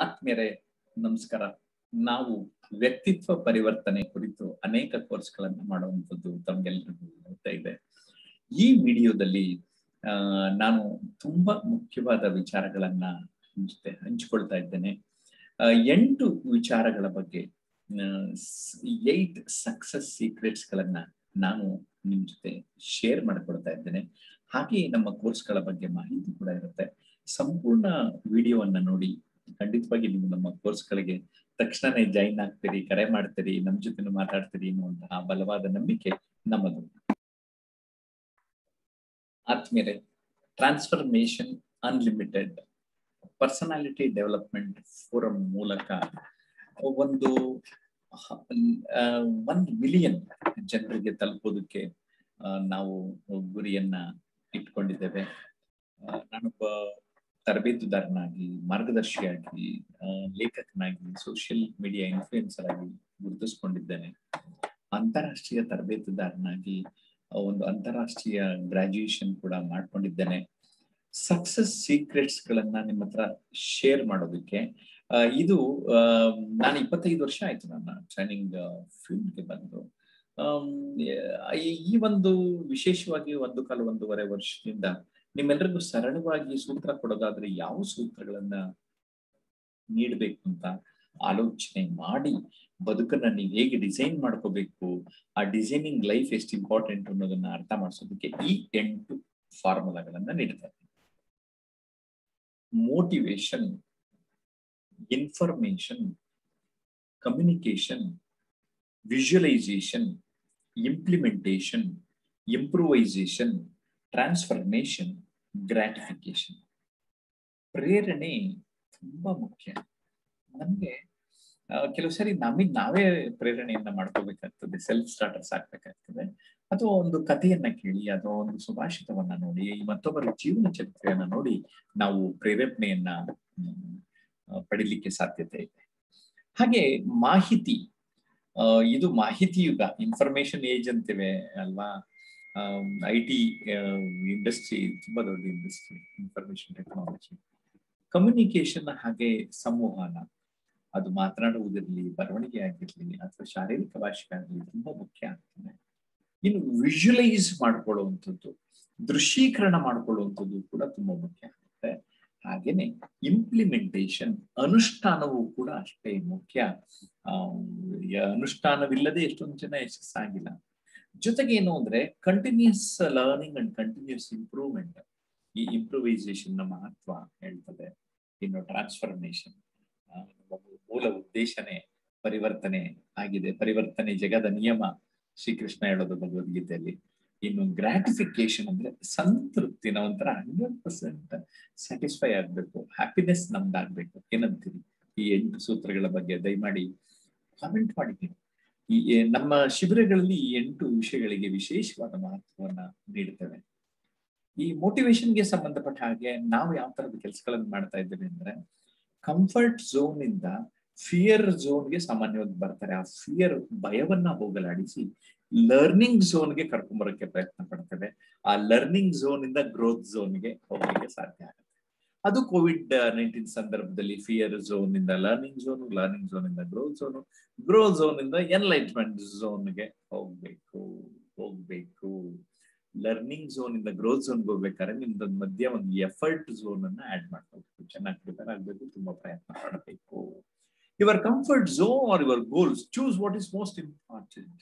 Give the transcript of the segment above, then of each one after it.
ಆತ್ಮೀಯರೇ ನಮಸ್ಕಾರ ನಾವು ವ್ಯಕ್ತಿತ್ವ ಪರಿವರ್ತನೆ ಕುರಿತು ಅನೇಕ ಕೋರ್ಸ್ಗಳನ್ನ ಮಾಡುವಂಥದ್ದು ತಮ್ಗೆಲ್ರಿಗೂ ಗೊತ್ತಾ ಇದೆ ಈ ವಿಡಿಯೋದಲ್ಲಿ ಆ ನಾನು ತುಂಬಾ ಮುಖ್ಯವಾದ ವಿಚಾರಗಳನ್ನ ಜೊತೆ ಹಂಚಿಕೊಳ್ತಾ ಇದ್ದೇನೆ ಆ, ಎಂಟು ವಿಚಾರಗಳ ಬಗ್ಗೆ ಏಟ್ ಸಕ್ಸಸ್ ಸೀಕ್ರೆಟ್ಸ್ ಗಳನ್ನ ನಾನು ನಿಮ್ ಜೊತೆ ಶೇರ್ ಮಾಡ್ಕೊಳ್ತಾ ಇದ್ದೇನೆ ಹಾಗೆ ನಮ್ಮ ಕೋರ್ಸ್ಗಳ ಬಗ್ಗೆ ಮಾಹಿತಿ ಕೂಡ ಇರುತ್ತೆ ಸಂಪೂರ್ಣ ವಿಡಿಯೋವನ್ನ ನೋಡಿ ಖಂಡಿತವಾಗಿ ನೀವು ನಮ್ಮ ಕೋರ್ಸ್ಗಳಿಗೆ ತಕ್ಷಣನೇ ಜಾಯಿನ್ ಆಗ್ತೀರಿ ಕರೆ ಮಾಡ್ತೀರಿ ನಮ್ ಜೊತೆ ಮಾತಾಡ್ತೀರಿ ಎನ್ನುವಂತಹ ಬಲವಾದ ನಂಬಿಕೆ ನಮ್ಮದು ಆತ್ಮೀಯರೇ transformation unlimited personality development forum ಮೂಲಕ ಒಂದು ಒಂದು ಮಿಲಿಯನ್ ಜನರಿಗೆ ತಲುಪೋದಕ್ಕೆ ಆ, ನಾವು ಗುರಿಯನ್ನ ಇಟ್ಕೊಂಡಿದ್ದೇವೆ ಆ, ನಾನೊಬ್ಬ ತರಬೇತುದಾರನಾಗಿ ಮಾರ್ಗದರ್ಶಿಯಾಗಿ ಆ, ಲೇಖಕನಾಗಿ ಸೋಷಿಯಲ್ ಮೀಡಿಯಾ ಇನ್ಫ್ಲೂಯೆನ್ಸರ್ ಆಗಿ ಗುರುತಿಸ್ಕೊಂಡಿದ್ದೇನೆ ಅಂತಾರಾಷ್ಟ್ರೀಯ ತರಬೇತುದಾರನಾಗಿ ಆ, ಒಂದು ಅಂತಾರಾಷ್ಟ್ರೀಯ ಗ್ರಾಜುಯೇಷನ್ ಕೂಡ ಮಾಡ್ಕೊಂಡಿದ್ದೇನೆ ಸಕ್ಸಸ್ ಸೀಕ್ರೆಟ್ಸ್ ಗಳನ್ನ ನಿಮ್ಮ ಹತ್ರ ಶೇರ್ ಮಾಡೋದಕ್ಕೆ ಆ, ಇದು ಆ, ನಾನು ಇಪ್ಪತ್ತೈದು ವರ್ಷ ಆಯ್ತು ನನ್ನ ಟ್ರೈನಿಂಗ್ ಫೀಲ್ಡ್ಗೆ ಬಂದು ಆಮ್, ಈ- ಈ ಒಂದು ವಿಶೇಷವಾಗಿ ಒಂದು ಕಾಲ ಒಂದೂವರೆ ವರ್ಷದಿಂದ ನಿಮ್ಮೆಲ್ಲರಿಗೂ ಸರಳವಾಗಿ ಸೂತ್ರ ಕೊಡೋದಾದ್ರೆ ಯಾವ ಸೂತ್ರಗಳನ್ನ ನೀಡಬೇಕು ಅಂತ ಆಲೋಚನೆ ಮಾಡಿ ಬದುಕನ್ನ ನೀವು ಹೇಗೆ ಡಿಸೈನ್ ಮಾಡ್ಕೋಬೇಕು ಆ ಡಿಸೈನಿಂಗ್ ಲೈಫ್ ಎಷ್ಟು ಇಂಪಾರ್ಟೆಂಟ್ ಅನ್ನೋದನ್ನ ಅರ್ಥ ಮಾಡಿಸೋದಕ್ಕೆ ಈ ಎಂಟು ಫಾರ್ಮುಲಾಗಳನ್ನ ನೀಡ್ತಾರೆ motivation information communication visualisation implementation improvisation transformation gratification ಪ್ರೇರಣೆ ತುಂಬಾ ಮುಖ್ಯ ನಮ್ಗೆ ಆ, ಕೆಲವು ಸರಿ ನಮಗ್ ನಾವೇ ಪ್ರೇರಣೆಯನ್ನ ಮಾಡ್ಕೋಬೇಕಾಗ್ತದೆ ಸೆಲ್ಫ್ ಸ್ಟಾರ್ಟರ್ಸ್ ಆಗ್ಬೇಕಾಗ್ತದೆ ಅಥವಾ ಒಂದು ಕಥೆಯನ್ನ ಕೇಳಿ ಅಥವಾ ಒಂದು ಸುಭಾಷಿತವನ್ನ ನೋಡಿ ಮತ್ತೊಬ್ಬರ ಜೀವನ ಚರಿತ್ರೆಯನ್ನ ನೋಡಿ ನಾವು ಪ್ರೇರೇಪಣೆಯನ್ನ ಹ್ಮ್, ಆ, ಪಡಿಲಿಕ್ಕೆ ಸಾಧ್ಯತೆ ಇದೆ ಹಾಗೆ ಮಾಹಿತಿ ಆ, ಇದು ಮಾಹಿತಿ ಯುಗ ಇನ್ಫಾರ್ಮೇಶನ್ ಏಜ್ ಅಂತಿವೆ ಅಲ್ವಾ ಐ ಟಿ ಇಂಡಸ್ಟ್ರಿ ತುಂಬಾ ದೊಡ್ಡ ಇಂಡಸ್ಟ್ರಿ ಇನ್ಫಾರ್ಮೇಶನ್ ಟೆಕ್ನಾಲಜಿ ಕಮ್ಯುನಿಕೇಶನ್ ಹಾಗೆ ಸಂವಹನ ಅದು ಮಾತನಾಡುವುದಿರಲಿ ಬರವಣಿಗೆ ಆಗಿರ್ಲಿ ಅಥವಾ ಶಾರೀರಿಕ ಭಾಷೆ ಆಗಲಿ ತುಂಬಾ ಮುಖ್ಯ ಆಗ್ತದೆ ಇನ್ನು ವಿಜುವಲೈಸ್ ಮಾಡ್ಕೊಳ್ಳುವಂಥದ್ದು ದೃಶ್ಯೀಕರಣ ಮಾಡ್ಕೊಳ್ಳುವಂಥದ್ದು ಕೂಡ ತುಂಬಾ ಮುಖ್ಯ ಆಗುತ್ತೆ ಹಾಗೇನೆ ಇಂಪ್ಲಿಮೆಂಟೇಶನ್ ಅನುಷ್ಠಾನವೂ ಕೂಡ ಅಷ್ಟೇ ಮುಖ್ಯ ಆ, ಯ- ಅನುಷ್ಠಾನವಿಲ್ಲದೆ ಎಷ್ಟೊಂದು ಜನ ಯಶಸ್ಸಾಗಿಲ್ಲ ಜೊತೆಗೆ ಏನು ಅಂದ್ರೆ continuous learning and continuous improvement ಈ ಇಂಪ್ರೂವೈಸೇಷನ್ ನ ಮಹತ್ವ ಹೇಳ್ತದೆ ಇನ್ನು ಟ್ರಾನ್ಸ್ಫರ್ಮೇಶನ್ ಮೂಲ ಉದ್ದೇಶನೇ ಪರಿವರ್ತನೆ ಆಗಿದೆ ಪರಿವರ್ತನೆ ಜಗದ ನಿಯಮ ಶ್ರೀಕೃಷ್ಣ ಹೇಳೋದು ಭಗವದ್ಗೀತೆಯಲ್ಲಿ ಇನ್ನು ಗ್ರಾಟಿಫಿಕೇಶನ್ ಅಂದ್ರೆ ಸಂತೃಪ್ತಿ ನಾವೊಂಥರ ಹಂಡ್ರೆಡ್ ಪರ್ಸೆಂಟ್ ಸ್ಯಾಟಿಸ್ಫೈ ಆಗ್ಬೇಕು ಹ್ಯಾಪಿನೆಸ್ ನಮ್ದಾಗ್ಬೇಕು ಏನಂತೀರಿ ಈ ಎಂಟು ಸೂತ್ರಗಳ ಬಗ್ಗೆ ದಯಮಾಡಿ ಕಾಮೆಂಟ್ ಮಾಡಿದ್ದೀನಿ ಈ ಈ ನಮ್ಮ ಶಿಬಿರಗಳಲ್ಲಿ ಈ ಎಂಟು ವಿಷಯಗಳಿಗೆ ವಿಶೇಷವಾದ ಮಹತ್ವವನ್ನ ನೀಡ್ತೇವೆ ಈ ಮೋಟಿವೇಶನ್ಗೆ ಸಂಬಂಧಪಟ್ಟ ಹಾಗೆ ನಾವು ಯಾವ ತರದ ಕೆಲಸಗಳನ್ನು ಮಾಡ್ತಾ ಇದ್ದೇವೆ ಅಂದ್ರೆ ಕಂಫರ್ಟ್ ಝೋನ್ ಇಂದ ಫಿಯರ್ ಝೋನ್ಗೆ ಸಾಮಾನ್ಯವಾಗಿ ಬರ್ತಾರೆ ಆ ಫಿಯರ್ ಭಯವನ್ನ ಹೋಗಲಾಡಿಸಿ ಲರ್ನಿಂಗ್ ಝೋನ್ಗೆ ಕರ್ಕೊಂಬರಕ್ಕೆ ಪ್ರಯತ್ನ ಪಡ್ತೇವೆ ಆ ಲರ್ನಿಂಗ್ ಝೋನ್ ಇಂದ ಗ್ರೋತ್ ಝೋನ್ಗೆ ಹೋಗ್ಲಿಕ್ಕೆ ಸಾಧ್ಯ ಆಗುತ್ತೆ ಅದು ಕೋವಿಡ್ ನೈನ್ಟೀನ್ ಸಂದರ್ಭದಲ್ಲಿ ಫಿಯರ್ ಝೋನ್ ಇಂದ ಲರ್ನಿಂಗ್ ಝೋನ್ ಲರ್ನಿಂಗ್ ಝೋನ್ ಇಂದ ಗ್ರೋತ್ ಝೋನ್ ಗ್ರೋ ಝೋನ್ ಇಂದ ಎನ್ಲೈಟ್ಮೆಂಟ್ ಝೋನ್ಗೆ ಹೋಗ್ಬೇಕು ಹೋಗ್ಬೇಕು ಲರ್ನಿಂಗ್ ಝೋನ್ ಇಂದ ಗ್ರೋತ್ ಝೋನ್ಗೆ ಹೋಗ್ಬೇಕಾದ್ರೆ ನಿಮ್ದೊಂದು ಮಧ್ಯ ಒಂದು ಎಫರ್ಟ್ ಝೋನ್ ಅನ್ನ ಆಡ್ ಮಾಡ್ಕೋಬೇಕು ಚೆನ್ನಾಗಿ ಪ್ರಿಪೇರ್ ಆಗ್ಬೇಕು ತುಂಬಾ ಪ್ರಯತ್ನ ಪಡಬೇಕು your comfort zone are your goals choose what is most important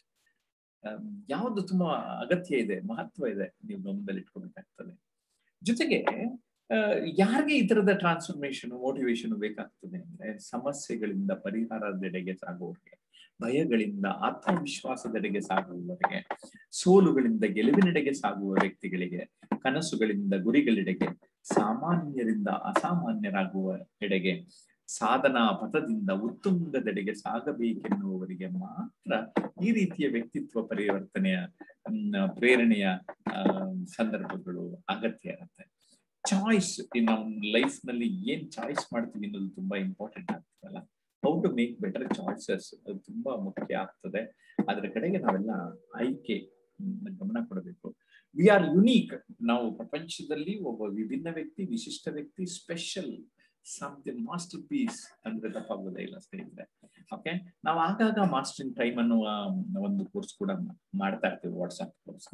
ಯಾವ್ದು ತುಂಬಾ ಅಗತ್ಯ ಇದೆ ಮಹತ್ವ ಇದೆ ನೀವು ಗಮನದಲ್ಲಿ ಇಟ್ಕೋಬೇಕಾಗ್ತದೆ ಜೊತೆಗೆ ಆ, ಯಾರಿಗೆ ಈ ತರದ ಟ್ರಾನ್ಸ್ಫರ್ಮೇಶನ್ ಮೋಟಿವೇಶನ್ ಬೇಕಾಗ್ತದೆ ಅಂದ್ರೆ ಸಮಸ್ಯೆಗಳಿಂದ ಪರಿಹಾರದೆಡೆಗೆ ಸಾಗುವವರಿಗೆ ಭಯಗಳಿಂದ ಆತ್ಮವಿಶ್ವಾಸದೆಡೆಗೆ ಸಾಗುವವರಿಗೆ ಸೋಲುಗಳಿಂದ ಗೆಲುವಿನೆಡೆಗೆ ಸಾಗುವ ವ್ಯಕ್ತಿಗಳಿಗೆ ಕನಸುಗಳಿಂದ ಗುರಿಗಳೆಡೆಗೆ ಸಾಮಾನ್ಯರಿಂದ ಅಸಾಮಾನ್ಯರಾಗುವ ಎಡೆಗೆ ಸಾಧನಾ ಪಥದಿಂದ ಉತ್ತುಂಗದೆಡೆಗೆ ಸಾಗಬೇಕೆನ್ನುವವರಿಗೆ ಮಾತ್ರ ಈ ರೀತಿಯ ವ್ಯಕ್ತಿತ್ವ ಪರಿವರ್ತನೆಯ ಮ್, ಪ್ರೇರಣೆಯ ಆ, ಸಂದರ್ಭಗಳು ಅಗತ್ಯ ಇರುತ್ತೆ ಚಾಯ್ಸ್ ನಮ್ಮ ಲೈಫ್ ನಲ್ಲಿ ಏನ್ ಚಾಯ್ಸ್ ಮಾಡ್ತೀವಿ ಅನ್ನೋದು ತುಂಬಾ ಇಂಪಾರ್ಟೆಂಟ್ ಆಗ್ತದಲ್ಲ how to make better choices ಅದು ತುಂಬಾ ಮುಖ್ಯ ಆಗ್ತದೆ ಅದ್ರ ಕಡೆಗೆ ನಾವೆಲ್ಲ ಆಯ್ಕೆ ಹ್ಮ್, ಗಮನ ಕೊಡಬೇಕು ವಿ ಆರ್ ಯುನೀಕ್ ನಾವು ಪ್ರಪಂಚದಲ್ಲಿ ಒಬ್ಬ ವಿಭಿನ್ನ ವ್ಯಕ್ತಿ ವಿಶಿಷ್ಟ ವ್ಯಕ್ತಿ ಸ್ಪೆಷಲ್ ಸಮಥಿಂಗ್ ಮಾಸ್ಟರ್ ಪೀಸ್ ಅಂದ್ರೆ ತಪ್ಪಾಗೋದೇ ಇಲ್ಲ ಸ್ನೇಹಿತರೆ ಓಕೆ ನಾವು ಆಗಾಗ ಮಾಸ್ಟರಿಂಗ್ ಟೈಮ್ ಅನ್ನುವ ಒಂದು ಕೋರ್ಸ್ ಕೂಡ ಮಾಡ್ತಾ ಇರ್ತೀವಿ ವಾಟ್ಸ್ಆಪ್ ಕೋರ್ಸ್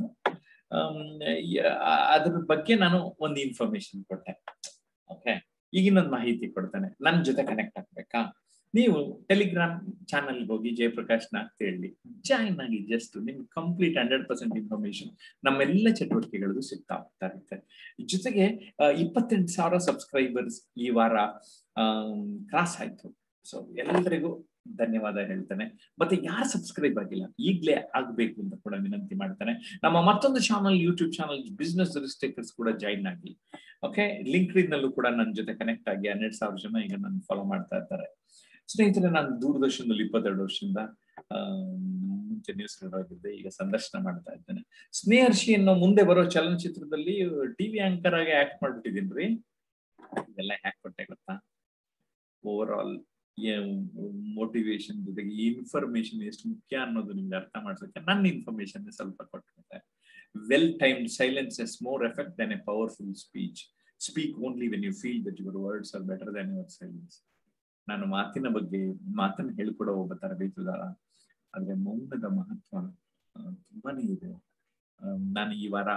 ಅದ್ರ ಬಗ್ಗೆ ನಾನು ಒಂದು ಇನ್ಫಾರ್ಮೇಶನ್ ಕೊಟ್ಟೆ ಓಕೆ ಈಗಿನೊಂದು ಮಾಹಿತಿ ಕೊಡ್ತಾನೆ ನನ್ನ ಜೊತೆ ಕನೆಕ್ಟ್ ಆಗ್ಬೇಕಾ ನೀವು ಟೆಲಿಗ್ರಾಮ್ ಚಾನಲ್ ಹೋಗಿ ಜಯಪ್ರಕಾಶ್ ನಾಗ್ ಹೇಳಿ ಜಾಯಿನ್ ಆಗಿ ಜಸ್ಟ್ ನಿಮ್ಗೆ ಕಂಪ್ಲೀಟ್ ಹಂಡ್ರೆಡ್ ಪರ್ಸೆಂಟ್ ಇನ್ಫಾರ್ಮೇಶನ್ ನಮ್ಮೆಲ್ಲ ಚಟುವಟಿಕೆಗಳಿಗೂ ಸಿಗ್ತಾ ಹೋಗ್ತಾ ಇರುತ್ತೆ ಜೊತೆಗೆ ಇಪ್ಪತ್ತೆಂಟು ಸಾವಿರ ಸಬ್ಸ್ಕ್ರೈಬರ್ಸ್ ಈ ವಾರ ಕ್ರಾಸ್ ಆಯ್ತು ಸೊ ಎಲ್ಲರಿಗೂ ಧನ್ಯವಾದ ಹೇಳ್ತಾನೆ ಮತ್ತೆ ಯಾರು ಸಬ್ಸ್ಕ್ರೈಬ್ ಆಗಿಲ್ಲ ಈಗಲೇ ಆಗ್ಬೇಕು ಅಂತ ಕೂಡ ವಿನಂತಿ ಮಾಡ್ತಾನೆ ನಮ್ಮ ಮತ್ತೊಂದು channel YouTube channel business risk takers ಕೂಡ ಜಾಯಿನ್ ಆಗಿ ಓಕೆ ಲಿಂಕ್ ನಲ್ಲೂ ಕೂಡ ನನ್ನ ಜೊತೆ ಕನೆಕ್ಟ್ ಆಗಿ ಹನ್ನೆರಡು ಸಾವಿರ ಜನ ಈಗ ನನ್ನ ಫಾಲೋ ಮಾಡ್ತಾ ಇರ್ತಾರೆ ಸ್ನೇಹಿತರೆ ನಾನು ದೂರದರ್ಶನದಲ್ಲಿ ಇಪ್ಪತ್ತೆರಡು ವರ್ಷದಿಂದ ಮುಂಚೆ ನ್ಯೂಸ್ ಆಗಿದ್ದೆ ಈಗ ಸಂದರ್ಶನ ಮಾಡ್ತಾ ಇದ್ದೇನೆ ಸ್ನೇಹರ್ಷಿ ಅನ್ನೋ ಮುಂದೆ ಬರೋ ಚಲನಚಿತ್ರದಲ್ಲಿ ಟಿವಿ ಆಂಕರ್ ಆಗಿ ಆಕ್ಟ್ ಮಾಡ್ಬಿಟ್ಟಿದ್ದೀನಿ ಇದೆಲ್ಲ ಯಾಕೆ ಕೊಟ್ಟೆ ಗೊತ್ತಾ ಓವರ್ ಆಲ್ ಮೋಟಿವೇಶನ್ ಜೊತೆಗೆ ಈ ಇನ್ಫಾರ್ಮೇಶನ್ ಎಷ್ಟು ಮುಖ್ಯ ಅನ್ನೋದು ನಿಮ್ಗೆ ಅರ್ಥ ಮಾಡ್ಸಕ್ಕೆ ನನ್ನ ಇನ್ಫಾರ್ಮೇಶನ್ ಸ್ವಲ್ಪ ಕೊಟ್ಟಿರುತ್ತೆ well timed silence is more effect than a powerful speech speak only when you feel that your words are better than your silence ನಾನು ಮಾತಿನ ಬಗ್ಗೆ ಮಾತನ್ನು ಹೇಳ್ಕೊಡೋ ಒಬ್ಬ ತರಬೇತುದಾರ ಆದ್ರೆ ಮೌನದ ಮಹತ್ವ ತುಂಬಾನೇ ಇದೆ ನಾನು ಈ ವಾರ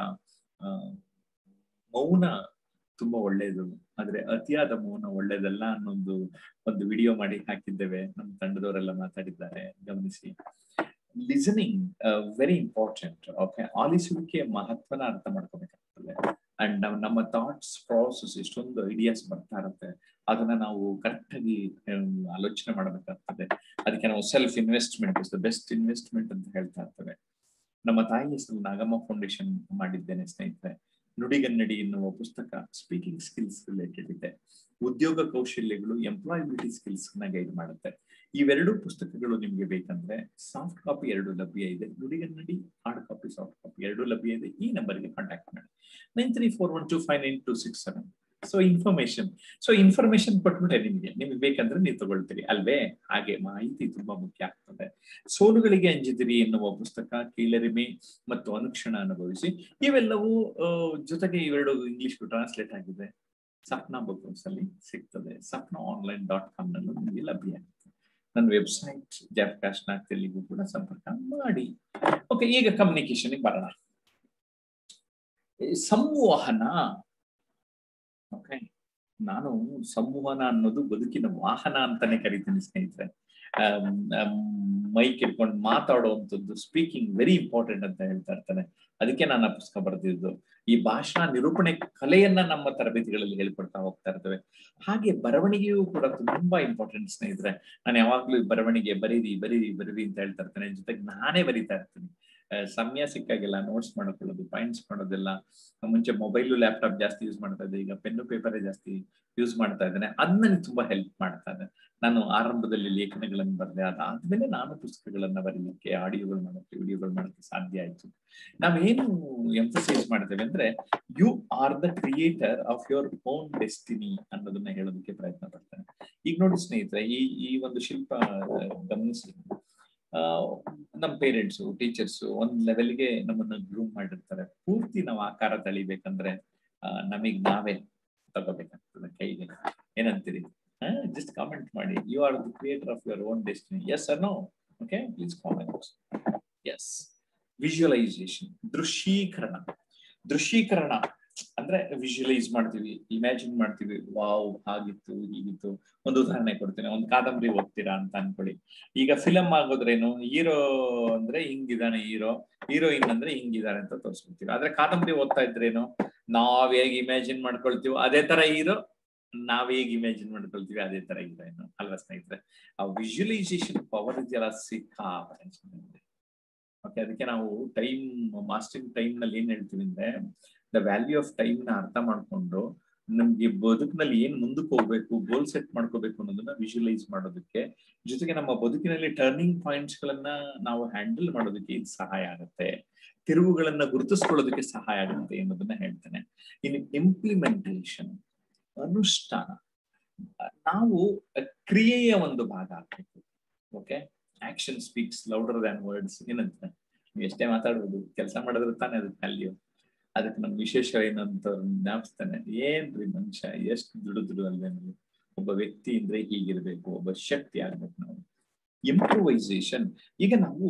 ಮೌನ ತುಂಬಾ ಒಳ್ಳೇದು ಆದ್ರೆ ಅತಿಯಾದ ಮೌನ ಒಳ್ಳೇದಲ್ಲ ಅನ್ನೊಂದು ಒಂದು ವಿಡಿಯೋ ಮಾಡಿ ಹಾಕಿದ್ದೇವೆ ನಮ್ಮ ತಂಡದವರೆಲ್ಲ ಮಾತಾಡಿದ್ದಾರೆ ಗಮನಿಸಿ ಲಿಸನಿಂಗ್ ವೆರಿ ಇಂಪಾರ್ಟೆಂಟ್ ಓಕೆ ಆಲಿಸುವಿಕೆ ಮಹತ್ವನ ಅರ್ಥ ಮಾಡ್ಕೋಬೇಕಾಗ್ತದೆ ಅಂಡ್ ನಾವು ನಮ್ಮ ಥಾಟ್ಸ್ ಪ್ರಾಸೆಸ್ ಎಷ್ಟೊಂದು ಐಡಿಯಾಸ್ ಬರ್ತಾ ಇರುತ್ತೆ ಅದನ್ನ ನಾವು ಕರೆಕ್ಟ್ ಆಗಿ ಆಲೋಚನೆ ಮಾಡಬೇಕಾಗ್ತದೆ ಅದಕ್ಕೆ ನಾವು self investment is the best investment ಅಂತ ಹೇಳ್ತಾ ಇರ್ತೇವೆ ನಮ್ಮ ತಾಯಿ ಹೆಸರು ನಾಗಮ್ಮ ಫೌಂಡೇಶನ್ ಮಾಡಿದ್ದೇನೆ ಸ್ನೇಹಿತರೆ ನುಡಿಗನ್ನಡಿ ಎನ್ನುವ ಪುಸ್ತಕ ಸ್ಪೀಕಿಂಗ್ ಸ್ಕಿಲ್ಸ್ ರಿಲೇಟೆಡ್ ಇದೆ ಉದ್ಯೋಗ ಕೌಶಲ್ಯಗಳು ಎಂಪ್ಲಾಯಬಿಲಿಟಿ ಸ್ಕಿಲ್ಸ್ ನ ಗೈಡ್ ಮಾಡುತ್ತೆ ಇವೆರಡು ಪುಸ್ತಕಗಳು ನಿಮ್ಗೆ ಬೇಕಂದ್ರೆ ಸಾಫ್ಟ್ ಕಾಪಿ ಎರಡು ಲಭ್ಯ ಇದೆ Nudigannadi hard copy soft copy ಎರಡು ಲಭ್ಯ ಇದೆ ಈ ನಂಬರ್ಗೆ ಕಾಂಟ್ಯಾಕ್ಟ್ ಮಾಡಿ nine three four one two five nine two six seven so information so information ಕೊಟ್ಬಿಟ್ಟೆ ನಿಮ್ಗೆ ನಿಮ್ಗೆ ಬೇಕಂದ್ರೆ ನೀವು ತಗೊಳ್ತೀರಿ ಅಲ್ವೇ ಹಾಗೆ ಮಾಹಿತಿ ತುಂಬಾ ಮುಖ್ಯ ಆಗ್ತದೆ ಸೋಲುಗಳಿಗೆ ಅಂಜಿದಿರಿ ಎನ್ನುವ ಪುಸ್ತಕ ಕೀಳರಿಮೆ ಮತ್ತು ಅನುಕ್ಷಣ ಅನುಭವಿಸಿ ಇವೆಲ್ಲವೂ ಜೊತೆಗೆ ಇವೆರಡು ಇಂಗ್ಲಿಷ್ ಟ್ರಾನ್ಸ್ಲೇಟ್ ಆಗಿದೆ ಸಪ್ನಾ ಬುಕ್ ಅಲ್ಲಿ ಸಿಗ್ತದೆ ಸಪ್ನಾ ಆನ್ಲೈನ್ ಡಾಟ್ ಕಾಮ್ ನಲ್ಲೂ ನಿಮಗೆ ಲಭ್ಯ ಆಗುತ್ತೆ ನನ್ನ ವೆಬ್ಸೈಟ್ ಜಯಪ್ರಕಾಶ್ ನಾಗ್ ತೆಲಿಗೂ ಕೂಡ ಸಂಪರ್ಕ ಮಾಡಿ ಓಕೆ ಈಗ ಕಮ್ಯುನಿಕೇಶನ್ ಬರೋಣ ಸಂವಹನ ಓಕೆ ನಾನು ಸಂವಹನ ಅನ್ನೋದು ಬದುಕಿನ ವಾಹನ ಅಂತಾನೆ ಕರಿತೀನಿ ಸ್ನೇಹಿತರೆ ಮೈಕ್ ಇಟ್ಕೊಂಡು ಮಾತಾಡುವಂಥದ್ದು ಸ್ಪೀಕಿಂಗ್ ವೆರಿ ಇಂಪಾರ್ಟೆಂಟ್ ಅಂತ ಹೇಳ್ತಾ ಇರ್ತಾನೆ ಅದಕ್ಕೆ ನಾನು ಆ ಪುಸ್ತಕ ಬರೆದಿದ್ದು ಈ ಭಾಷಾ ನಿರೂಪಣೆ ಕಲೆಯನ್ನ ನಮ್ಮ ತರಬೇತಿಗಳಲ್ಲಿ ಹೇಳ್ಕೊಡ್ತಾ ಹೋಗ್ತಾ ಇರ್ತೇವೆ ಹಾಗೆ ಬರವಣಿಗೆಯೂ ಕೂಡ ತುಂಬಾ ಇಂಪಾರ್ಟೆಂಟ್ ಸ್ನೇಹಿತರೆ ನಾನು ಯಾವಾಗ್ಲೂ ಬರವಣಿಗೆ ಬರೀರಿ ಬರೀರಿ ಬರೀರಿ ಅಂತ ಹೇಳ್ತಾ ಇರ್ತೇನೆ ಜೊತೆಗೆ ನಾನೇ ಬರೀತಾ ಇರ್ತೀನಿ ಸಮಯ ಸಿಕ್ಕಾಗೆಲ್ಲ ನೋಟ್ಸ್ ಮಾಡ್ಕೊಳ್ಳೋದು ಪಾಯಿಂಟ್ಸ್ ಮಾಡೋದೆಲ್ಲ ಮುಂಚೆ ಮೊಬೈಲು ಲ್ಯಾಪ್ಟಾಪ್ ಜಾಸ್ತಿ ಯೂಸ್ ಮಾಡ್ತಾ ಇದ್ದೆ ಈಗ ಪೆನ್ನು ಪೇಪರೇ ಜಾಸ್ತಿ ಯೂಸ್ ಮಾಡ್ತಾ ಇದ್ದೇನೆ ಅದ್ ನನಗೆ ತುಂಬಾ ಹೆಲ್ಪ್ ಮಾಡ್ತಾ ಇದೆ ನಾನು ಆರಂಭದಲ್ಲಿ ಲೇಖನಗಳನ್ನು ಬರೆದೆ ಅದಾದ್ಮೇಲೆ ನಾನು ಪುಸ್ತಕಗಳನ್ನ ಬರೀಲಿಕ್ಕೆ ಆಡಿಯೋಗಳು ಮಾಡೋಕ್ಕೆ ವಿಡಿಯೋಗಳು ಮಾಡೋಕ್ಕೆ ಸಾಧ್ಯ ಆಯ್ತು ನಾವೇನು ಎಂಫಸೈಸ್ ಮಾಡ್ತೇವೆ ಅಂದ್ರೆ you are the creator of your own destiny ಅನ್ನೋದನ್ನ ಹೇಳೋದಕ್ಕೆ ಪ್ರಯತ್ನ ಪಡ್ತೇನೆ ಈಗ ನೋಡಿ ಸ್ನೇಹಿತರೆ ಈ ಈ ಒಂದು ಶಿಲ್ಪ ಗಮನಿಸಿ ನಮ್ಮ ಪೇರೆಂಟ್ಸು ಟೀಚರ್ಸು ಒಂದ್ ಲೆವೆಲ್ಗೆ ನಮ್ಮನ್ನ ಗ್ರೂಮ್ ಮಾಡಿರ್ತಾರೆ ಪೂರ್ತಿ ನಾವು ಆಕಾರ ತಳಿಬೇಕಂದ್ರೆ ನಮಗ್ ನಾವೇ ತಗೋಬೇಕಾಗ್ತದೆ ಕೈಗೆ ಏನಂತೀರಿ ಜಸ್ಟ್ ಕಾಮೆಂಟ್ ಮಾಡಿ you are the creator of your own destiny yes or no okay please comment yes visualization ದೃಶ್ಯೀಕರಣ ದೃಶ್ಯೀಕರಣ ಅಂದ್ರೆ ವಿಜುವಲೈಸ್ ಮಾಡ್ತೀವಿ ಇಮ್ಯಾಜಿನ್ ಮಾಡ್ತೀವಿ ವಾವ್ ಹಾಗಿತ್ತು ಹೀಗಿತ್ತು ಒಂದು ಉದಾಹರಣೆ ಕೊಡ್ತೀನಿ ಒಂದು ಕಾದಂಬರಿ ಓದ್ತೀರಾ ಅಂತ ಅನ್ಕೊಳ್ಳಿ ಈಗ ಫಿಲಮ್ ಆಗೋದ್ರೇನು ಹೀರೋ ಅಂದ್ರೆ ಹಿಂಗಿದಾನೆ ಹೀರೋ ಹೀರೋಯಿನ್ ಅಂದ್ರೆ ಹಿಂಗಿದಾನೆ ಅಂತ ತೋರಿಸ್ಬಿಡ್ತೀವಿ ಆದ್ರೆ ಕಾದಂಬರಿ ಓದ್ತಾ ಇದ್ರೇನು ನಾವ್ ಹೇಗೆ ಇಮ್ಯಾಜಿನ್ ಮಾಡ್ಕೊಳ್ತೀವೋ ಅದೇ ತರ ಹೀರೋ ನಾವ್ ಹೇಗೆ ಇಮ್ಯಾಜಿನ್ ಮಾಡ್ಕೊಳ್ತೀವಿ ಅದೇ ತರ ಹೀರೋಯಿನ್ ಅಲ್ವಾ ಸ್ನೇಹಿತರೆ ಆ ವಿಜುವಲೈಸೇಷನ್ ಪವರ್ ಇದೆಯಲ್ಲ ಸಿಕ್ಕಾಪಟ್ಟೆ ಓಕೆ ಅದಕ್ಕೆ ನಾವು ಟೈಮ್ ಮಾಸ್ಟರಿಂಗ್ ಟೈಮ್ ನಲ್ಲಿ ಏನ್ ಹೇಳ್ತೀವಿ ಅಂದ್ರೆ ದ ವ್ಯಾಲ್ಯೂ ಆಫ್ ಟೈಮ್ ನ ಅರ್ಥ ಮಾಡ್ಕೊಂಡು ನಮ್ಗೆ ಬದುಕಿನಲ್ಲಿ ಏನ್ ಮುಂದಕ್ಕೆ ಹೋಗ್ಬೇಕು ಗೋಲ್ ಸೆಟ್ ಮಾಡ್ಕೋಬೇಕು ಅನ್ನೋದನ್ನ ವಿಜುವಲೈಸ್ ಮಾಡೋದಕ್ಕೆ ಜೊತೆಗೆ ನಮ್ಮ ಬದುಕಿನಲ್ಲಿ ಟರ್ನಿಂಗ್ ಪಾಯಿಂಟ್ಸ್ ಗಳನ್ನ ನಾವು ಹ್ಯಾಂಡಲ್ ಮಾಡೋದಕ್ಕೆ ಇದು ಸಹಾಯ ಆಗುತ್ತೆ ತಿರುವುಗಳನ್ನ ಗುರುತಿಸ್ಕೊಳ್ಳೋದಕ್ಕೆ ಸಹಾಯ ಆಗುತ್ತೆ ಅನ್ನೋದನ್ನ ಹೇಳ್ತೇನೆ ಇನ್ನು ಇಂಪ್ಲಿಮೆಂಟೇಷನ್ ಅನುಷ್ಠಾನ ನಾವು ಕ್ರಿಯೆಯ ಒಂದು ಭಾಗ ಆಗ್ಬೇಕು okay action speaks louder than words ಏನಂತ ನೀವು ಎಷ್ಟೇ ಮಾತಾಡ್ಬೋದು ಕೆಲಸ ಮಾಡಿದ್ರೆ ತಾನೇ ಅದಕ್ಕೆ ವ್ಯಾಲ್ಯೂ ಅದಕ್ಕೆ ನಮ್ ವಿಶೇಷ ಏನಂತ ಜ್ಞಾಪಿಸ್ತಾನೆ ಏನ್ರಿ ಮನುಷ್ಯ ಎಷ್ಟು ದುಡಿದ್ರು ಅಲ್ವೇ ನೀವು ಒಬ್ಬ ವ್ಯಕ್ತಿ ಅಂದ್ರೆ ಹೀಗಿರ್ಬೇಕು ಒಬ್ಬ ಶಕ್ತಿ ಆಗ್ಬೇಕು ನಾವು ಇಂಪ್ರೂವೈಸೇಷನ್ ಈಗ ನಾವು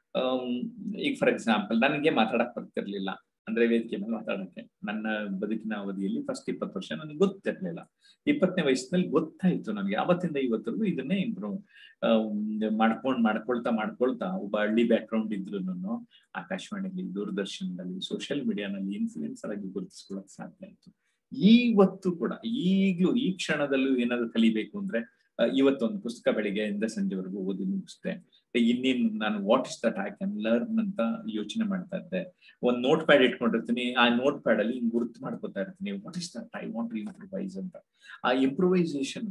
ಈಗ ಫಾರ್ ಎಕ್ಸಾಂಪಲ್ ನನಗೆ ಮಾತಾಡಕ್ ಬರ್ತಿರ್ಲಿಲ್ಲ ಅಂದ್ರೆ ವೇದಿಕೆ ಮೇಲೆ ಮಾತಾಡಕ್ಕೆ ನನ್ನ ಬದುಕಿನ ಅವಧಿಯಲ್ಲಿ ಫಸ್ಟ್ ಇಪ್ಪತ್ತು ವರ್ಷ ನನಗೆ ಗೊತ್ತಿರ್ಲಿಲ್ಲ ಇಪ್ಪತ್ತನೇ ವಯಸ್ಸಿನಲ್ಲಿ ಗೊತ್ತಾಯ್ತು ನನಗೆ ಅವತ್ತಿಂದ ಇವತ್ತರೆಗೂ ಇದನ್ನೇ ಇಂಪ್ರೂವ್ ಮಾಡ್ಕೊಂಡ್ ಮಾಡ್ಕೊಳ್ತಾ ಮಾಡ್ಕೊಳ್ತಾ ಒಬ್ಬ ಹಳ್ಳಿ ಬ್ಯಾಕ್ ಗ್ರೌಂಡ್ ಇದ್ರು ಆಕಾಶವಾಣಿಯಲ್ಲಿ ದೂರದರ್ಶನದಲ್ಲಿ ಸೋಷಿಯಲ್ ಮೀಡಿಯಾನಲ್ಲಿ ಇನ್ಫ್ಲೂಯೆನ್ಸರ್ ಆಗಿ ಗುರುತಿಸ್ಕೊಳ್ಳಕ್ ಸಾಧ್ಯ ಆಯ್ತು ಇವತ್ತು ಕೂಡ ಈಗ್ಲೂ ಈ ಕ್ಷಣದಲ್ಲೂ ಏನಾದ್ರು ಕಲಿಬೇಕು ಅಂದ್ರೆ ಇವತ್ತೊಂದು ಪುಸ್ತಕ ಬೆಳಿಗ್ಗೆಯಿಂದ ಸಂಜೆವರೆಗೂ ಓದಿ ಮುಗಿಸ್ದೆ ಇನ್ನೇನು ನಾನು what is that I can learn ಅಂತ ಯೋಚನೆ ಮಾಡ್ತಾ ಇದ್ದೆ ಒಂದ್ ನೋಟ್ ಪ್ಯಾಡ್ ಇಟ್ಕೊಂಡಿರ್ತೀನಿ ಆ ನೋಟ್ ಪ್ಯಾಡ್ ಅಲ್ಲಿ ಹಿಂಗ್ ಗುರುತು ಮಾಡ್ಕೋತಾ ಇರ್ತೀನಿ what is that I want to improvise ಅಂತ ಆ ಇಂಪ್ರೂವೈಸೇಷನ್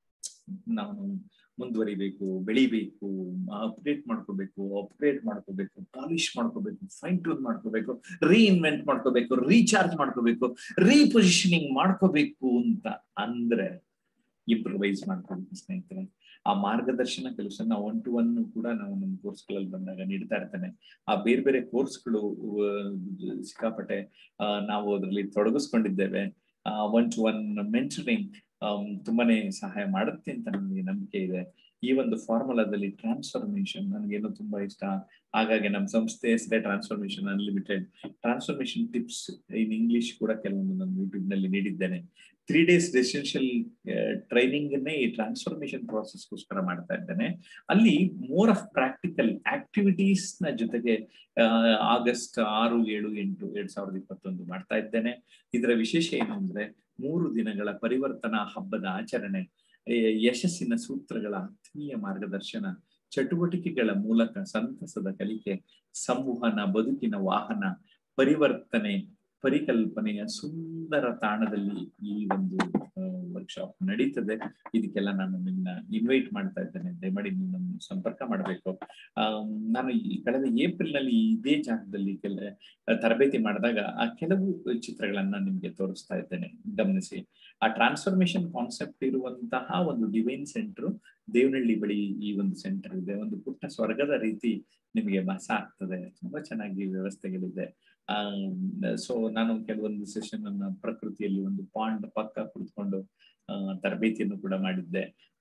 ನಾನು ಮುಂದುವರಿಬೇಕು ಬೆಳಿಬೇಕು ಅಪ್ಡೇಟ್ ಮಾಡ್ಕೋಬೇಕು ಅಪ್ಗ್ರೇಡ್ ಮಾಡ್ಕೋಬೇಕು ಪಾಲಿಶ್ ಮಾಡ್ಕೋಬೇಕು ಫೈನ್ ಟ್ಯೂನ್ ಮಾಡ್ಕೋಬೇಕು ರೀಇನ್ವೆಂಟ್ ಮಾಡ್ಕೋಬೇಕು ರೀಚಾರ್ಜ್ ಮಾಡ್ಕೋಬೇಕು ರೀಪೊಸಿಷನಿಂಗ್ ಮಾಡ್ಕೋಬೇಕು ಅಂತ ಅಂದ್ರೆ ಇಂಪ್ರೂವೈಸ್ ಮಾಡ್ಕೋಬೇಕು ಸ್ನೇಹಿತರೆ ಆ ಮಾರ್ಗದರ್ಶನ ಕೆಲಸ ನಾವು ಒನ್ ಟು ಒನ್ ಕೂಡ ನಾವು ನಮ್ಮ ಕೋರ್ಸ್ಗಳಲ್ಲಿ ಬಂದಾಗ ನೀಡ್ತಾ ಇರ್ತೇನೆ ಆ ಬೇರೆ ಬೇರೆ ಕೋರ್ಸ್ಗಳು ಸಿಕ್ಕಾಪಟ್ಟೆ ನಾವು ಅದರಲ್ಲಿ ತೊಡಗಿಸ್ಕೊಂಡಿದ್ದೇವೆ ಒನ್ ಟು ಒನ್ ಮೆಂಟರಿಂಗ್ ತುಂಬಾನೇ ಸಹಾಯ ಮಾಡುತ್ತೆ ಅಂತ ನನಗೆ ನಂಬಿಕೆ ಇದೆ ಈ ಒಂದು ಫಾರ್ಮುಲಾದಲ್ಲಿ ಟ್ರಾನ್ಸ್ಫಾರ್ಮೇಶನ್ ನನಗೇನೋ ತುಂಬಾ ಇಷ್ಟ ಹಾಗಾಗಿ ನಮ್ಮ ಸಂಸ್ಥೆ ಹೆಸರೇ transformation unlimited transformation tips in English ಕೂಡ ಕೆಲವೊಂದು ನಾನು ಯೂಟ್ಯೂಬ್ ನಲ್ಲಿ ನೀಡಿದ್ದೇನೆ ತ್ರೀ ಡೇಸ್ ರೆಸಿಡೆನ್ಷಿಯಲ್ ಟ್ರೈನಿಂಗ್ ಅನ್ನೇ ಈ ಟ್ರಾನ್ಸ್ಫಾರ್ಮೇಶನ್ ಗೋಸ್ಕರ ಮಾಡ್ತಾ ಇದ್ದೇನೆ ಅಲ್ಲಿ ಮೋರ್ ಆಫ್ ಪ್ರಾಕ್ಟಿಕಲ್ ಆಕ್ಟಿವಿಟೀಸ್ ನ ಜೊತೆಗೆ ಆಗಸ್ಟ್ ಆರು ಏಳು ಎಂಟು ಎರಡ್ ಸಾವಿರದ ಇಪ್ಪತ್ತೊಂದು ಮಾಡ್ತಾ ಇದ್ದೇನೆ ಇದರ ವಿಶೇಷ ಏನು ಅಂದ್ರೆ ಮೂರು ದಿನಗಳ ಪರಿವರ್ತನಾ ಹಬ್ಬದ ಆಚರಣೆ ಯಶಸ್ಸಿನ ಸೂತ್ರಗಳ ಆತ್ಮೀಯ ಮಾರ್ಗದರ್ಶನ ಚಟುವಟಿಕೆಗಳ ಮೂಲಕ ಸಂತಸದ ಕಲಿಕೆ ಸಂವಹನ ಬದುಕಿನ ವಾಹನ ಪರಿವರ್ತನೆ ಪರಿಕಲ್ಪನೆಯ ಸುಂದರ ತಾಣದಲ್ಲಿ ಈ ಒಂದು ವರ್ಕ್ಶಾಪ್ ನಡೀತದೆ ಇದಕ್ಕೆಲ್ಲ ನಾನು ನಿನ್ನ ಇನ್ವೈಟ್ ಮಾಡ್ತಾ ಇದ್ದೇನೆ ದಯಮಾಡಿ ನೀವು ಸಂಪರ್ಕ ಮಾಡಬೇಕು ನಾನು ಈ ಕಳೆದ ಏಪ್ರಿಲ್ ನಲ್ಲಿ ಇದೇ ಜಾಗದಲ್ಲಿ ಕೆಲ ತರಬೇತಿ ಮಾಡಿದಾಗ ಆ ಕೆಲವು ಚಿತ್ರಗಳನ್ನ ನಿಮ್ಗೆ ತೋರಿಸ್ತಾ ಇದ್ದೇನೆ ಗಮನಿಸಿ ಆ ಟ್ರಾನ್ಸ್ಫಾರ್ಮೇಶನ್ ಕಾನ್ಸೆಪ್ಟ್ ಇರುವಂತಹ ಒಂದು ಡಿವೈನ್ ಸೆಂಟರ್ ದೇವನಹಳ್ಳಿ ಬಳಿ ಈ ಒಂದು ಸೆಂಟರ್ ಇದೆ ಒಂದು ಪುಟ್ಟ ಸ್ವರ್ಗದ ರೀತಿ ನಿಮಗೆ ಭಾಸ ಆಗ್ತದೆ ತುಂಬಾ ಚೆನ್ನಾಗಿ ವ್ಯವಸ್ಥೆಗಳಿದೆ ಆ ಸೊ ನಾನು ಕೆಲವೊಂದು ಸೆಷನ್ ಅನ್ನ ಪ್ರಕೃತಿಯಲ್ಲಿ ಒಂದು ಪಾಂಡ್ ಪಕ್ಕ ಕುಳಿತುಕೊಂಡು ತರಬೇತಿಯನ್ನು ಕೂಡ ಮಾಡಿದ್ದೆ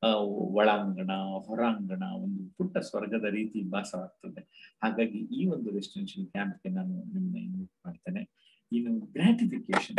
ಒಳಾಂಗಣ ಹೊರಾಂಗಣ ಒಂದು ಪುಟ್ಟ ಸ್ವರ್ಗದ ರೀತಿ ಭಾಸವಾಗ್ತದೆ ಹಾಗಾಗಿ ಈ ಒಂದು ರೆಸಿಡೆನ್ಷಿಯಲ್ ಕ್ಯಾಂಪ್ಗೆ ನಾನು ನಿಮ್ಮನ್ನ ಇನ್ವೈಟ್ ಮಾಡ್ತೇನೆ ಇನ್ನು ಗ್ರಾಟಿಫಿಕೇಶನ್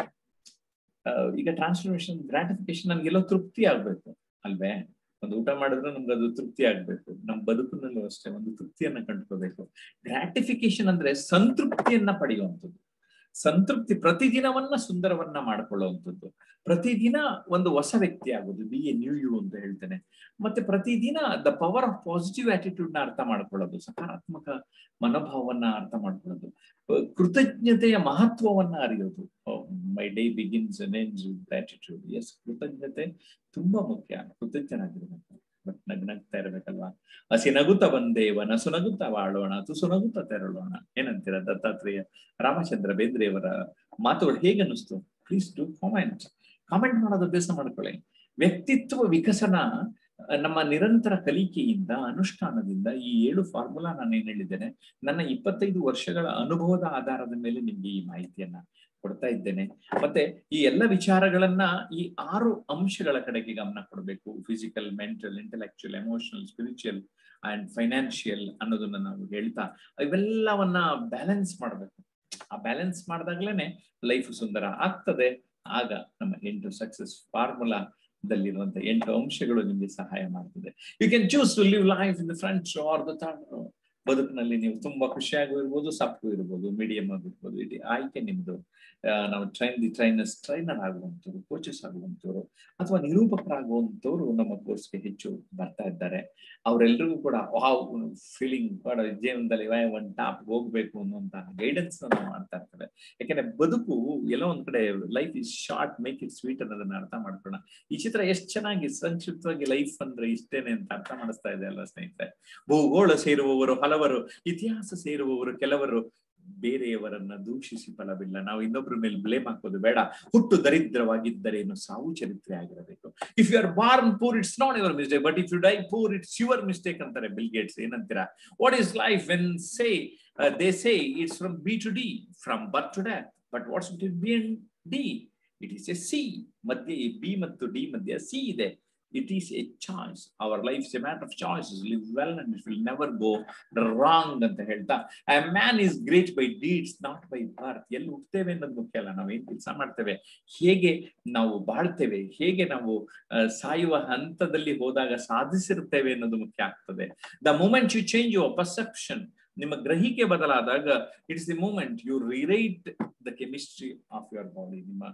ಈಗ ಟ್ರಾನ್ಸ್ಫಾರ್ಮೇಶನ್ ಗ್ರಾಟಿಫಿಕೇಶನ್ ನನ್ಗೆಲ್ಲೋ ತೃಪ್ತಿ ಆಗ್ಬೇಕು ಅಲ್ವೇ ಒಂದು ಊಟ ಮಾಡಿದ್ರೆ ನಮ್ಗೆ ಅದು ತೃಪ್ತಿ ಆಗ್ಬೇಕು ನಮ್ಮ ಬದುಕಿನಲ್ಲೂ ಅಷ್ಟೇ ಒಂದು ತೃಪ್ತಿಯನ್ನ ಕಂಡುಕೋಬೇಕು ಗ್ರಾಟಿಫಿಕೇಶನ್ ಅಂದ್ರೆ ಸಂತೃಪ್ತಿಯನ್ನ ಪಡೆಯುವಂಥದ್ದು ಸಂತೃಪ್ತಿ ಪ್ರತಿದಿನವನ್ನ ಸುಂದರವನ್ನ ಮಾಡ್ಕೊಳ್ಳುವಂಥದ್ದು ಪ್ರತಿದಿನ ಒಂದು ಹೊಸ ವ್ಯಕ್ತಿ ಆಗೋದು ಬಿ ಎ ನ್ಯೂ ಯು ಅಂತ ಹೇಳ್ತೇನೆ ಮತ್ತೆ ಪ್ರತಿದಿನ the power of positive attitude ನ ಅರ್ಥ ಮಾಡ್ಕೊಳ್ಳೋದು ಸಕಾರಾತ್ಮಕ ಮನೋಭಾವವನ್ನ ಅರ್ಥ ಮಾಡ್ಕೊಳ್ಳೋದು ಕೃತಜ್ಞತೆಯ ಮಹತ್ವವನ್ನ ಅರಿಯೋದು my day begins gratitude is ಕೃತಜ್ಞತೆ ತುಂಬಾ ಮುಖ್ಯ ಕೃತಜ್ಞನಾಗಿರ್ಬೇಕು ಬಟ್ ನಗ್ನಗ್ತಾ ಇರ್ಬೇಕಲ್ವಾ ಹಸಿ ನಗುತ್ತ ಬಂದೇವ ನಸು ನಗುತ್ತಾ ಬಾಳೋಣ ತುಸು ನಗುತ್ತಾ ತೆರಳೋಣ ಏನಂತೀರ ದತ್ತಾತ್ರೇಯ ರಾಮಚಂದ್ರ ಬೇಂದ್ರೆಯವರ ಮಾತುಗಳು ಹೇಗನ್ನಿಸ್ತು ಪ್ಲೀಸ್ ಡೂ ಕಾಮೆಂಟ್ ಕಾಮೆಂಟ್ ಮಾಡೋದು ಅಭ್ಯಾಸ ಮಾಡ್ಕೊಳ್ಳಿ ವ್ಯಕ್ತಿತ್ವ ವಿಕಸನ ನಮ್ಮ ನಿರಂತರ ಕಲಿಕೆಯಿಂದ ಅನುಷ್ಠಾನದಿಂದ ಈ ಏಳು ಫಾರ್ಮುಲಾ ನಾನು ಏನ್ ಹೇಳಿದ್ದೇನೆ ನನ್ನ ಇಪ್ಪತ್ತೈದು ವರ್ಷಗಳ ಅನುಭವದ ಆಧಾರದ ಮೇಲೆ ನಿಮ್ಗೆ ಈ ಮಾಹಿತಿಯನ್ನ ಕೊಡ್ತಾ ಇದ್ದೇನೆ ಮತ್ತೆ ಈ ಎಲ್ಲ ವಿಚಾರಗಳನ್ನ ಈ ಆರು ಅಂಶಗಳ ಕಡೆಗೆ ಗಮನ ಕೊಡಬೇಕು physical mental intellectual emotional spiritual and financial ಅನ್ನೋದನ್ನ ನಾವು ಹೇಳ್ತಾ ಇವೆಲ್ಲವನ್ನ ಬ್ಯಾಲೆನ್ಸ್ ಮಾಡ್ಬೇಕು ಆ ಬ್ಯಾಲೆನ್ಸ್ ಮಾಡಿದಾಗ್ಲೇನೆ ಲೈಫ್ ಸುಂದರ ಆಗ್ತದೆ ಆಗ ನಮ್ಮ ಎಂಟು ಸಕ್ಸಸ್ ಫಾರ್ಮುಲಾ ದಲ್ಲಿರುವಂತಹ ಎಂಟು ಅಂಶಗಳು ನಿಮಗೆ ಸಹಾಯ ಮಾಡ್ತದೆ you can choose to live life in the front or the third ಬದುಕಿನಲ್ಲಿ ನೀವು ತುಂಬಾ ಖುಷಿಯಾಗೂ ಇರ್ಬೋದು ಸಪ್ಪು ಇರ್ಬೋದು ಮೀಡಿಯಂ ಆಗಿರ್ಬೋದು ಇಡೀ ಆಯ್ಕೆ ನಿಮ್ದು ನಾವು ಟ್ರೈನ್ ದಿ ಟ್ರೈನರ್ಸ್ ಟ್ರೈನರ್ ಆಗುವಂಥವ್ರು ಕೋಚಸ್ ಆಗುವಂಥವ್ರು ಅಥವಾ ನಿರೂಪಕರಾಗುವಂಥವ್ರು ನಮ್ಮ ಕೋರ್ಸ್ಗೆ ಹೆಚ್ಚು ಬರ್ತಾ ಇದ್ದಾರೆ ಅವರೆಲ್ಲರಿಗೂ ಕೂಡ ವಾವ್ ಫೀಲಿಂಗ್ ಕೂಡ ಜೀವನದಲ್ಲಿ ಒಂದು ಟಾಪ್ ಹೋಗ್ಬೇಕು ಅನ್ನುವಂತಹ ಗೈಡೆನ್ಸ್ ನಾವು ಮಾಡ್ತಾ ಇರ್ತೇವೆ ಯಾಕಂದ್ರೆ ಬದುಕು ಎಲ್ಲೋ ಒಂದ್ ಕಡೆ life is short make it sweet ಅನ್ನೋದನ್ನ ಅರ್ಥ ಮಾಡ್ಕೊಳ್ಳೋಣ ಈ ಚಿತ್ರ ಎಷ್ಟು ಚೆನ್ನಾಗಿ ಸಂಕ್ಷಿಪ್ತವಾಗಿ ಲೈಫ್ ಅಂದ್ರೆ ಇಷ್ಟೇನೆ ಅಂತ ಅರ್ಥ ಮಾಡಿಸ್ತಾ ಇದೆ ಅಲ್ಲ ಸ್ನೇಹಿತರೆ ಭೂಗೋಳ ಸೇರುವವರು ಹಲವರು ಇತಿಹಾಸ ಸೇರುವವರು ಕೆಲವರು ಬೇರೆಯವರನ್ನ ದೂಷಿಸಿ ಫಲವಿಲ್ಲ ನಾವು ಇನ್ನೊಬ್ಬರ ಮೇಲೆ ಬ್ಲೇಮ್ ಹಾಕೋದು ಬೇಡ ಹುಟ್ಟು ದರಿದ್ರವಾಗಿದ್ದರೇನು ಸಾವು ಚರಿತ್ರೆ ಆಗಿರಬೇಕು if you are born poor it's not your mistake but if you die poor it's your mistake ಅಂತಾರೆ ಬಿಲ್ ಗೇಟ್ಸ್ ಏನಂತೀರಾ what is life when say they say it's from B to D from birth to death but what's it is B and D it is a C ಮಧ್ಯೆ B ಮತ್ತು D ಮಧ್ಯೆ C ಇದೆ It is a choice. Our life is a matter of choices. Live well and it will never go wrong ಅಂತ ಹೇಳ್ತಾ a man is great by deeds, not by birth. ಎಲ್ಲಿ ಹುಟ್ಟುತ್ತೇವೆ ಅನ್ನೋದು ಮುಖ್ಯ ಅಲ್ಲ ನಾವು ಏನ್ ಕೆಲಸ ಮಾಡ್ತೇವೆ ಹೇಗೆ ನಾವು ಬಾಳ್ತೇವೆ ಹೇಗೆ ನಾವು ಸಾಯುವ ಹಂತದಲ್ಲಿ ಹೋದಾಗ ಸಾಧಿಸಿರುತ್ತೇವೆ ಅನ್ನೋದು ಮುಖ್ಯ ಆಗ್ತದೆ the moment you change your perception ನಿಮ್ಮ ಗ್ರಹಿಕೆ ಬದಲಾದಾಗ it's the moment you rewrite the chemistry of your body ನಿಮ್ಮ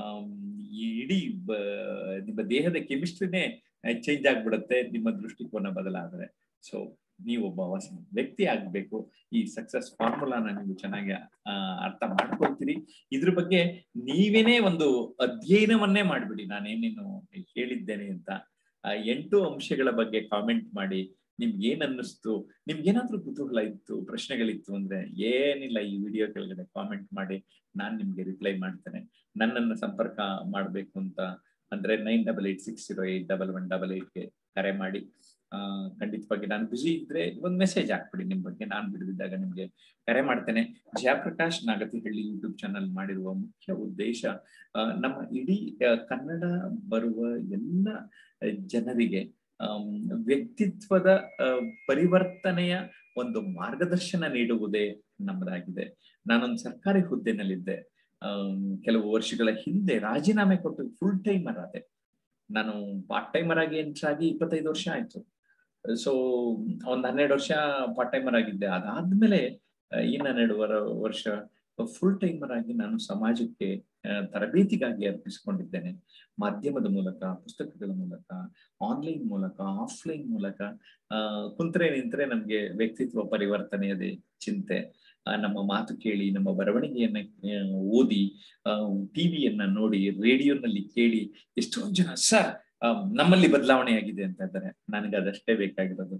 ಈ ಇಡೀ ನಿಮ್ಮ ದೇಹದ ಕೆಮಿಸ್ಟ್ರಿನೇ ಚೇಂಜ್ ಆಗ್ಬಿಡುತ್ತೆ ನಿಮ್ಮ ದೃಷ್ಟಿಕೋನ ಬದಲಾದರೆ ಸೊ ನೀವೊಬ್ಬ ಹೊಸ ವ್ಯಕ್ತಿ ಆಗ್ಬೇಕು ಈ ಸಕ್ಸಸ್ ಫಾರ್ಮುಲಾನ ನೀವು ಚೆನ್ನಾಗಿ ಅರ್ಥ ಮಾಡ್ಕೊಳ್ತೀರಿ ಇದ್ರ ಬಗ್ಗೆ ನೀವೇನೇ ಒಂದು ಅಧ್ಯಯನವನ್ನೇ ಮಾಡ್ಬಿಡಿ ನಾನೇನೇನು ಹೇಳಿದ್ದೇನೆ ಅಂತ ಎಂಟು ಅಂಶಗಳ ಬಗ್ಗೆ ಕಾಮೆಂಟ್ ಮಾಡಿ ನಿಮ್ಗೆ ಏನ್ ಅನ್ನಿಸ್ತು ನಿಮ್ಗೆ ಏನಾದ್ರೂ ಕುತೂಹಲ ಇತ್ತು ಪ್ರಶ್ನೆಗಳಿತ್ತು ಅಂದ್ರೆ ಏನಿಲ್ಲ ಈ ವಿಡಿಯೋ ಕೆಳಗಡೆ ಕಾಮೆಂಟ್ ಮಾಡಿ ನಾನ್ ನಿಮ್ಗೆ ರಿಪ್ಲೈ ಮಾಡ್ತೇನೆ ನನ್ನನ್ನು ಸಂಪರ್ಕ ಮಾಡ್ಬೇಕು ಅಂತ ಅಂದ್ರೆ nine double eight six zero eight double one double ಏಟ್ಗೆ ಕರೆ ಮಾಡಿ ಆ ಖಂಡಿತವಾಗಿ ನಾನು ಬಿಸಿ ಇದ್ರೆ ಒಂದ್ ಮೆಸೇಜ್ ಹಾಕ್ಬಿಡಿ ನಿಮ್ ಬಗ್ಗೆ ನಾನು ಬಿಡದಿದ್ದಾಗ ನಿಮ್ಗೆ ಕರೆ ಮಾಡ್ತೇನೆ ಜಯಪ್ರಕಾಶ್ ನಾಗತಿಹಳ್ಳಿ ಯೂಟ್ಯೂಬ್ ಚಾನಲ್ ಮಾಡಿರುವ ಮುಖ್ಯ ಉದ್ದೇಶ ನಮ್ಮ ಇಡೀ ಕನ್ನಡ ಬರುವ ಎಲ್ಲ ಜನರಿಗೆ ವ್ಯಕ್ತಿತ್ವದ ಪರಿವರ್ತನೆಯ ಒಂದು ಮಾರ್ಗದರ್ಶನ ನೀಡುವುದೇ ನಮ್ಮದಾಗಿದೆ ನಾನೊಂದು ಸರ್ಕಾರಿ ಹುದ್ದೆನಲ್ಲಿದ್ದೆ ಕೆಲವು ವರ್ಷಗಳ ಹಿಂದೆ ರಾಜೀನಾಮೆ ಕೊಟ್ಟು ಫುಲ್ ಟೈಮರ್ ಆದೆ ನಾನು ಪಾರ್ಟ್ ಟೈಮರ್ ಆಗಿ ಎಂಟ್ರ್ ಆಗಿ ಇಪ್ಪತ್ತೈದು ವರ್ಷ ಆಯ್ತು ಸೊ ಒಂದ್ ಹನ್ನೆರಡು ವರ್ಷ ಪಾರ್ಟ್ ಟೈಮರ್ ಆಗಿದ್ದೆ ಅದಾದ್ಮೇಲೆ ಇನ್ನ ಹನ್ನೆರಡು ವರ್ಷ ಫುಲ್ ಟೈಮರ್ ಆಗಿ ನಾನು ಸಮಾಜಕ್ಕೆ ತರಬೇತಿಗಾಗಿ ಅರ್ಪಿಸಿಕೊಂಡಿದ್ದೇನೆ ಮಾಧ್ಯಮದ ಮೂಲಕ ಪುಸ್ತಕಗಳ ಮೂಲಕ ಆನ್ಲೈನ್ ಮೂಲಕ ಆಫ್ಲೈನ್ ಮೂಲಕ ಕುಂತ್ರೆ ನಿಂತ್ರೆ ನಮ್ಗೆ ವ್ಯಕ್ತಿತ್ವ ಪರಿವರ್ತನೆಯದೇ ಚಿಂತೆ ನಮ್ಮ ಮಾತು ಕೇಳಿ ನಮ್ಮ ಬರವಣಿಗೆಯನ್ನ ಓದಿ ಟಿವಿಯನ್ನ ನೋಡಿ ರೇಡಿಯೋನಲ್ಲಿ ಕೇಳಿ ಎಷ್ಟೊಂದು ಜನ ಸರ್ ನಮ್ಮಲ್ಲಿ ಬದಲಾವಣೆ ಆಗಿದೆ ಅಂತ ಇದ್ದಾರೆ ನನಗೆ ಅದಷ್ಟೇ ಬೇಕಾಗಿರೋದು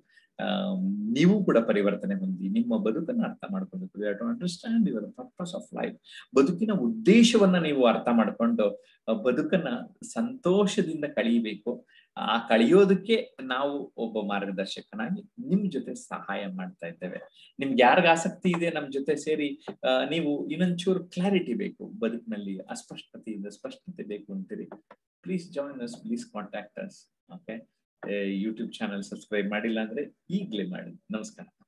ನೀವು ಕೂಡ ಪರಿವರ್ತನೆ ಹೊಂದಿ ನಿಮ್ಮ ಬದುಕನ್ನು ಅರ್ಥ ಮಾಡ್ಕೊಬೇಕು you to understand your purpose of life ಬದುಕಿನ ಉದ್ದೇಶವನ್ನ ನೀವು ಅರ್ಥ ಮಾಡ್ಕೊಂಡು ಬದುಕನ್ನ ಸಂತೋಷದಿಂದ ಕಳೆಯಬೇಕು ಆ ಕಳೆಯೋದಕ್ಕೆ ನಾವು ಒಬ್ಬ ಮಾರ್ಗದರ್ಶಕನಾಗಿ ನಿಮ್ ಜೊತೆ ಸಹಾಯ ಮಾಡ್ತಾ ಇದ್ದೇವೆ ನಿಮ್ಗೆ ಯಾರಿಗ ಆಸಕ್ತಿ ಇದೆ ನಮ್ ಜೊತೆ ಸೇರಿ ನೀವು ಇನ್ನೊಂಚೂರು ಕ್ಲಾರಿಟಿ ಬೇಕು ಬದುಕಿನಲ್ಲಿ ಅಸ್ಪಷ್ಟತೆಯಿಂದ ಸ್ಪಷ್ಟತೆ ಬೇಕು ಅಂತೀರಿ please join us please contact us okay YouTube channel subscribe ಮಾಡಿಲ್ಲ ಅಂದ್ರೆ ಈಗಲೇ ಮಾಡಿ ನಮಸ್ಕಾರ